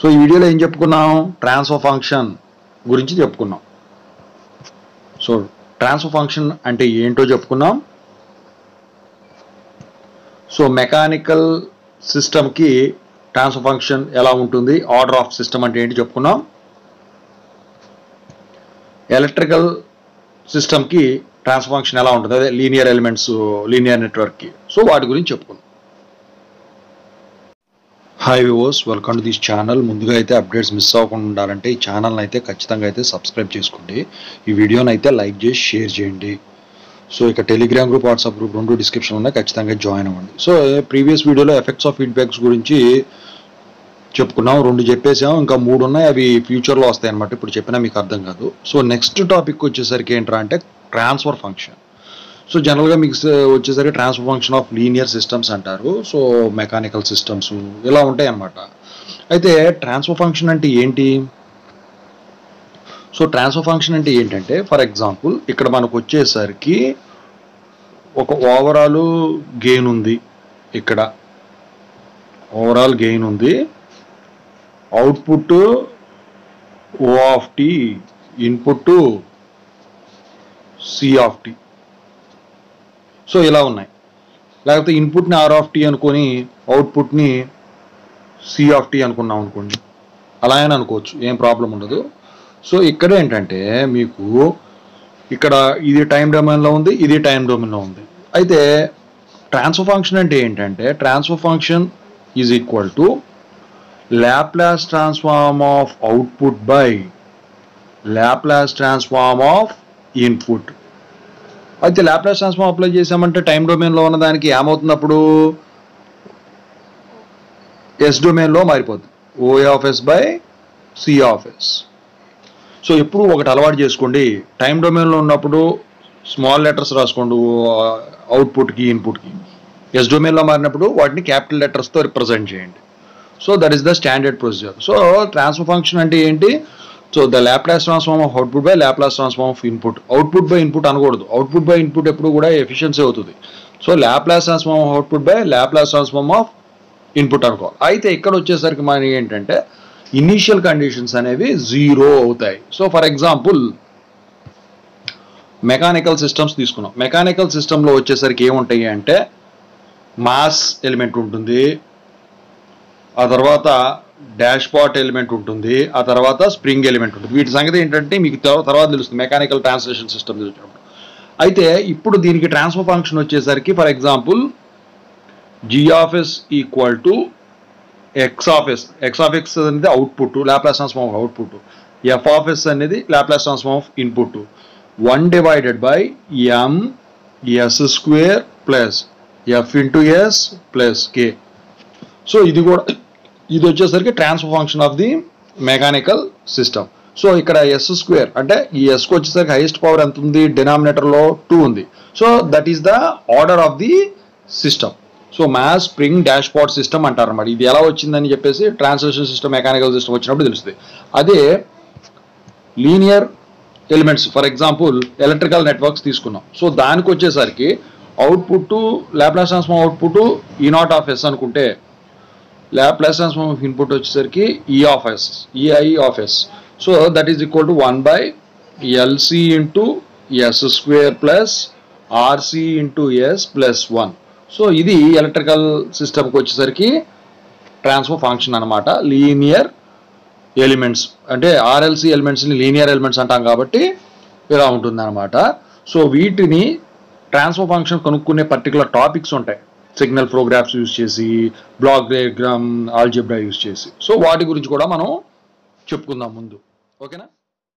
so ఈ వీడియోలో ఏం చెప్పుకున్నాం ట్రాన్స్ఫర్ ఫంక్షన్ గురించి చెప్పుకున్నాం సో ట్రాన్స్ఫర్ ఫంక్షన్ అంటే ఏంటో చెప్పుకున్నాం సో మెకానికల్ సిస్టమ్కి ట్రాన్స్ఫర్ ఫంక్షన్ ఎలా ఉంటుంది ఆర్డర్ ఆఫ్ సిస్టమ్ అంటే ఏంటి చెప్పుకున్నాం ఎలక్ట్రికల్ సిస్టమ్కి ట్రాన్స్ఫర్ ఫంక్షన్ ఎలా ఉంటుంది అదే లీనియర్ ఎలిమెంట్స్ లీనియర్ నెట్వర్క్కి సో వాటి గురించి చెప్పుకున్నాం హాయ్ వివోస్ వెల్కమ్ టు దిస్ ఛానల్ ముందుగా అయితే అప్డేట్స్ మిస్ అవ్వకుండా ఉండాలంటే ఈ ఛానల్ని అయితే ఖచ్చితంగా అయితే సబ్స్క్రైబ్ చేసుకోండి ఈ వీడియోని అయితే లైక్ చేసి షేర్ చేయండి సో ఇక టెలిగ్రామ్ గ్రూప్ వాట్సాప్ గ్రూప్ రెండు డిస్క్రిప్షన్ ఉన్నాయి ఖచ్చితంగా జాయిన్ అవ్వండి సో ప్రీవియస్ వీడియోలో ఎఫెక్ట్స్ ఆఫ్ ఫీడ్బ్యాక్స్ గురించి చెప్పుకున్నాం రెండు చెప్పేసాం ఇంకా మూడు ఉన్నాయి అవి ఫ్యూచర్లో వస్తాయి అనమాట ఇప్పుడు చెప్పినా మీకు అర్థం కాదు సో నెక్స్ట్ టాపిక్ వచ్చేసరికి ఏంట్రా అంటే ట్రాన్స్ఫర్ ఫంక్షన్ సో జనరల్గా మీకు స- వచ్చేసరికి transfer function of linear systems అంటారు సో మెకానికల్ సిస్టమ్స్ ఇలా ఉంటాయి అన్నమాట అయితే ట్రాన్స్ఫర్ ఫంక్షన్ అంటే ఏంటి సో ట్రాన్స్ఫర్ ఫంక్షన్ అంటే ఏంటంటే ఫర్ ఎగ్జాంపుల్ ఇక్కడ మనకు వచ్చేసరికి ఒక ఓవరాల్ గెయిన్ ఉంది ఇక్కడ ఓవరాల్ గెయిన్ ఉంది output O of T input C of T so ఇలా ఉన్నాయి లేకపోతే ఇన్పుట్ని ఆర్ ఆఫ్ టీ అనుకొని అవుట్పుట్ని సి ఆఫ్ టీ అనుకున్నాం అనుకోండి అలా అయినా అనుకోవచ్చు ఏం ప్రాబ్లం ఉండదు సో ఇక్కడ ఏంటంటే మీకు ఇక్కడ ఇది టైం డొమైన్లో ఉంది ఇది టైం డొమైన్లో ఉంది అయితే ట్రాన్స్ఫర్ ఫంక్షన్ అంటే ఏంటంటే transfer function is equal to Laplace transform of output by Laplace transform of input అయితే లాప్లాస్ ట్రాన్స్ఫార్మ్ అప్లై చేసామంటే టైం డొమైన్లో ఉన్న దానికి ఏమవుతుంది అప్పుడు ఎస్ డొమైన్లో మారిపోతుంది O of S by C of S so ఎప్పుడు ఒకటి అలవాటు చేసుకోండి టైం డొమైన్లో ఉన్నప్పుడు స్మాల్ లెటర్స్ రాసుకోండి అవుట్పుట్కి ఇన్పుట్కి ఎస్ డొమైన్లో మారినప్పుడు వాటిని క్యాపిటల్ లెటర్స్తో రిప్రజెంట్ చేయండి so that is the standard procedure so transfer function అంటే ఏంటి so the Laplace transform of output by Laplace transform of input output by input అనకూడదు అవుట్పుట్ బై ఇన్పుట్ ఎప్పుడు కూడా ఎఫిషియన్సీ అవుతుంది so Laplace transform of output by Laplace transform of input అనుకోవాలి అయితే ఇక్కడ వచ్చేసరికి మనకి ఏంటంటే ఇనీషియల్ కండిషన్స్ అనేవి జీరో అవుతాయి so for example mechanical systems తీసుకున్నాం మెకానికల్ సిస్టంలో వచ్చేసరికి ఏముంటాయి అంటే మాస్ ఎలిమెంట్ ఉంటుంది ఆ తర్వాత డాష్ పాట్ ఎలిమెంట్ ఉంటుంది ఆ తర్వాత స్ప్రింగ్ ఎలిమెంట్ ఉంటుంది వీటి సంగతి ఏంటంటే మీకు తర్వా- తర్వాత తెలుస్తుంది మెకానికల్ ట్రాన్స్లేషన్ సిస్టమ్ చూసినప్పుడు అయితే ఇప్పుడు దీనికి ట్రాన్స్ఫర్ ఫంక్షన్ వచ్చేసరికి for example G of S equal to X of S X of X అనేది output Laplace transform of output F of S అనేది Laplace transform of input one divided by M S square plus F into S plus K so ఇది కూడా ఇది వచ్చేసరికి transfer function of the mechanical system so ఇక్కడ S square అంటే ఈ ఎస్కి వచ్చేసరికి హైయెస్ట్ పవర్ ఎంత ఉంది డినామినేటర్లో టూ ఉంది so that is the order of the system so mass spring dashpot system అంటారు అన్నమాట ఇది ఎలా వచ్చిందని చెప్పేసి ట్రాన్స్లేషన్ సిస్టమ్ మెకానికల్ సిస్టమ్ వచ్చినప్పుడు తెలుస్తుంది అదే linear elements for example electrical networks తీసుకున్నాం సో దానికి వచ్చేసరికి output Laplace transform output E naught of S అనుకుంటే లాప్లాస్ ట్రాన్స్ఫార్మ్ ఆఫ్ ఇన్పుట్ వచ్చేసరికి E of S E I of S so that is equal to one by LC into S square plus RC into S plus one so ఇది electrical సిస్టమ్కి వచ్చేసరికి transfer function అనమాట linear elements అంటే RLC ఎలిమెంట్స్ని linear elements అంటాం కాబట్టి ఇలా ఉంటుంది అనమాట సో వీటిని ట్రాన్స్ఫర్ ఫంక్షన్ కనుక్కునే పర్టికులర్ టాపిక్స్ ఉంటాయి సిగ్నల్ ప్రోగ్రాఫ్స్ యూజ్ చేసి బ్లాక్ డయాగ్రామ్ ఆల్జిబ్రా యూజ్ చేసి సో వాటి గురించి కూడా మనం చెప్పుకుందాం ముందు ఓకేనా